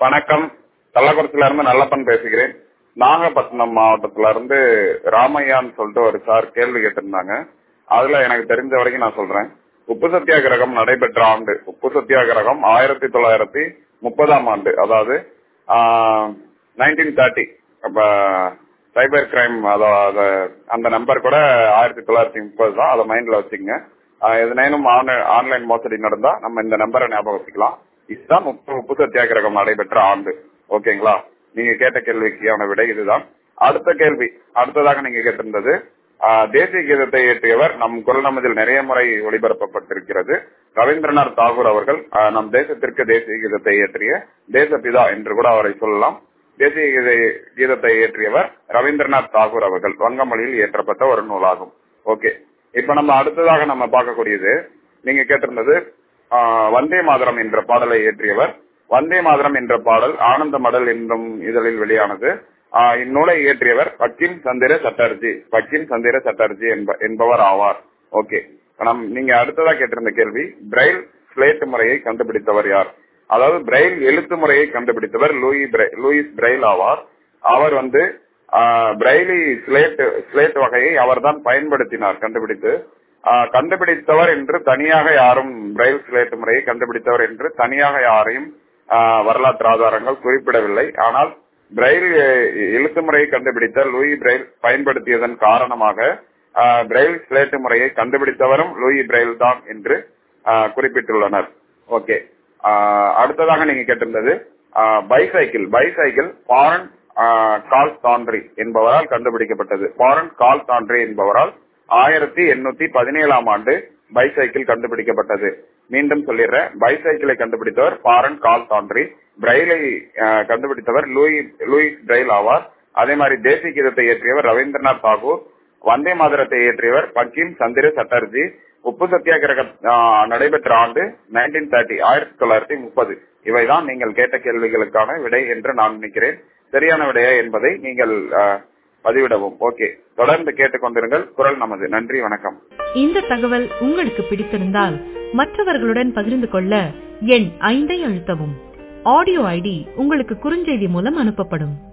வணக்கம் கள்ளக்குறிச்சியில இருந்து நல்லப்பன் பேசுகிறேன் நாகப்பட்டினம் மாவட்டத்துல இருந்து ராமையான்னு சொல்லிட்டு ஒரு சார் கேள்வி கேட்டிருந்தாங்க அதுல எனக்கு தெரிஞ்ச வரைக்கும் நான் சொல்றேன் உப்பு சத்தியாகிரகம் நடைபெற்ற ஆண்டு உப்பு சத்தியாகிரகம் ஆயிரத்தி தொள்ளாயிரத்தி முப்பதாம் ஆண்டு அதாவது நைன்டீன் தேர்ட்டி அப்ப சைபர் கிரைம் அதாவது அந்த நம்பர் கூட ஆயிரத்தி தொள்ளாயிரத்தி முப்பது தான் அதை மைண்ட்ல வச்சுங்க எதுனேனும் ஆன்லைன் மோசடி நடந்தா நம்ம இந்த நம்பரை ஞாபகம் வச்சுக்கலாம் இதுதான் உப்பு உப்பு சத்தியாகிரகம் நடைபெற்ற ஆண்டு ஓகேங்களா நீங்க கேட்ட கேள்விக்கான விடை இதுதான் அடுத்த கேள்வி அடுத்ததாக நீங்க கேட்டிருந்தது தேசிய கீதத்தை இயற்றியவர் நம் குரல் நமதில் நிறைய முறை ஒளிபரப்பப்பட்டிருக்கிறது ரவீந்திரநாத் தாகூர் அவர்கள் நம் தேசத்திற்கு தேசிய கீதத்தை இயற்றிய தேசபிதா என்று கூட அவரை சொல்லலாம் தேசிய கீதத்தை இயற்றியவர் ரவீந்திரநாத் தாகூர் அவர்கள் வங்க மொழியில் இயற்றப்பட்ட ஒரு நூலாகும் ஓகே இப்ப நம்ம அடுத்ததாக நம்ம பார்க்கக்கூடியது நீங்க கேட்டிருந்தது வந்தே மாதரம் என்ற பாடலை இயற்றியவர் வந்தே மாதரம் என்ற பாடல் ஆனந்த மடல் என்றும் இதழில் வெளியானது இந்நூலை இயற்றியவர் பக்கிம் சந்திர சட்டர்ஜி பக்கிம் சந்திர சட்டர்ஜி என்பவர் ஆவார் ஓகே நம் நீங்க அடுத்ததா கேட்டிருந்த கேள்வி பிரைல் ஸ்லேட் முறையை கண்டுபிடித்தவர் யார் அதாவது பிரைல் எழுத்து முறையை கண்டுபிடித்தவர் லூயி லூயிஸ் பிரைல் ஆவார் அவர் வந்து பிரைலி ஸ்லேட் ஸ்லேட் வகையை அவர்தான் பயன்படுத்தினார் கண்டுபிடித்து கண்டுபிடித்தவர் என்று தனியாக யாரும் பிரைல் ஸ்லேட் முறையை கண்டுபிடித்தவர் என்று தனியாக யாரையும் வரலாற்று ஆதாரங்கள் குறிப்பிடவில்லை ஆனால் பிரைல் எழுத்து முறையை கண்டுபிடித்த லூயி பிரைல் பயன்படுத்தியதன் காரணமாக பிரைல் ஸ்லேட்டு முறையை கண்டுபிடித்தவரும் லூயி பிரைல் தான் என்று குறிப்பிட்டுள்ளனர் ஓகே அடுத்ததாக நீங்க கேட்டிருந்தது பைசைக்கிள் பைசைக்கிள் பாரன் கால் தாண்ட்ரி என்பவரால் கண்டுபிடிக்கப்பட்டது பாரன் கால் தாண்ட்ரி என்பவரால் ஆயிரத்தி எண்ணூத்தி பதினேழாம் ஆண்டு பைசைக்கிள் கண்டுபிடிக்கப்பட்டது மீண்டும் சொல்லிடுறேன் பைசைக்கிளை கண்டுபிடித்தவர் பாரன் கால் தாண்ட்ரி பிரைலை கண்டுபிடித்தவர் லூயி லூயிஸ் பிரைல் ஆவார் அதே மாதிரி தேசிய கீதத்தை இயற்றியவர் ரவீந்திரநாத் தாகூர் வந்தே மாதரத்தை இயற்றியவர் பக்கிம் சந்திர சட்டர்ஜி உப்பு சத்தியாகிரக நடைபெற்ற ஆண்டு நைன்டீன் தேர்ட்டி ஆயிரத்தி தொள்ளாயிரத்தி முப்பது இவைதான் நீங்கள் கேட்ட கேள்விகளுக்கான விடை என்று நான் நினைக்கிறேன் சரியான விடையா என்பதை நீங்கள் பதிவிடவும் ஓகே தொடர்ந்து கேட்டுக்கொண்டிருங்கள் குரல் நமது நன்றி வணக்கம் இந்த தகவல் உங்களுக்கு பிடித்திருந்தால் மற்றவர்களுடன் பகிர்ந்து கொள்ள எண் ஐந்தை அழுத்தவும் ஆடியோ ஐடி உங்களுக்கு குறுஞ்செய்தி மூலம் அனுப்பப்படும்